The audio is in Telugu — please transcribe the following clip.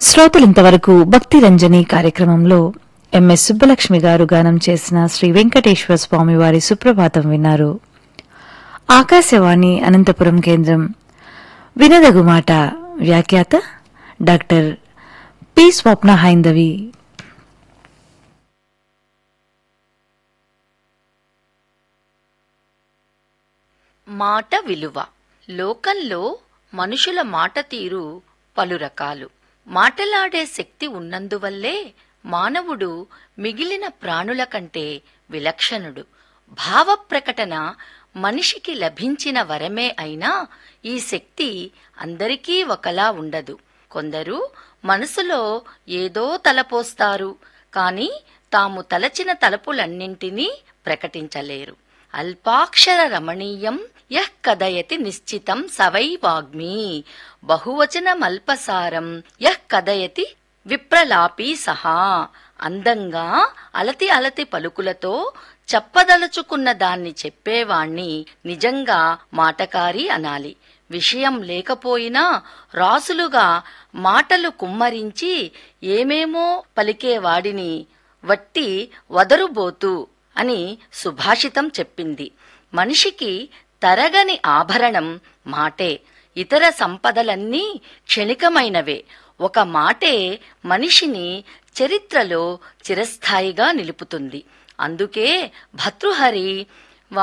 శ్రోతలింతవరకు భక్తి రంజని కార్యక్రమంలో ఎంఎస్ సుబ్బలక్ష్మి గారు గానం చేసిన శ్రీ వెంకటేశ్వర స్వామి వారి సుప్రభాతం విన్నారు ఆకాశవాణి అనంతపురం కేంద్రం వినదగు మాట వ్యాఖ్యాత డాక్టర్ పి స్వప్న హైందవి మాట విలువ లోకంలో మనుషుల మాట తీరు పలు రకాలు మాటలాడే శక్తి ఉన్నందువల్లే మానవుడు మిగిలిన ప్రాణుల కంటే విలక్షణుడు భావ ప్రకటన మనిషికి లభించిన వరమే అయినా ఈ శక్తి అందరికీ ఒకలా ఉండదు కొందరు మనసులో ఏదో తలపోస్తారు కాని తాము తలచిన తలపులన్నింటినీ ప్రకటించలేరు అల్పాక్షర రమణీయం యః కదయతి నిశ్చితం సవై వాగ్మీ బహువచనమల్పసారం యః కదయతి విప్రలాపీ సహా అందంగా అలతి అలతి పలుకులతో చెప్పదలుచుకున్న దాన్ని చెప్పేవాణ్ణి నిజంగా మాటకారి అనాలి విషయం లేకపోయినా రాసులుగా మాటలు కుమ్మరించి ఏమేమో పలికేవాడిని వట్టి వదరుబోతు అని సుభాషితం చెప్పింది మనిషికి తరగని ఆభరణం మాటే ఇతర సంపదలన్నీ క్షణికమైనవే ఒక మాటే మనిషిని చరిత్రలో చిరస్థాయిగా నిలుపుతుంది అందుకే భర్తృహరి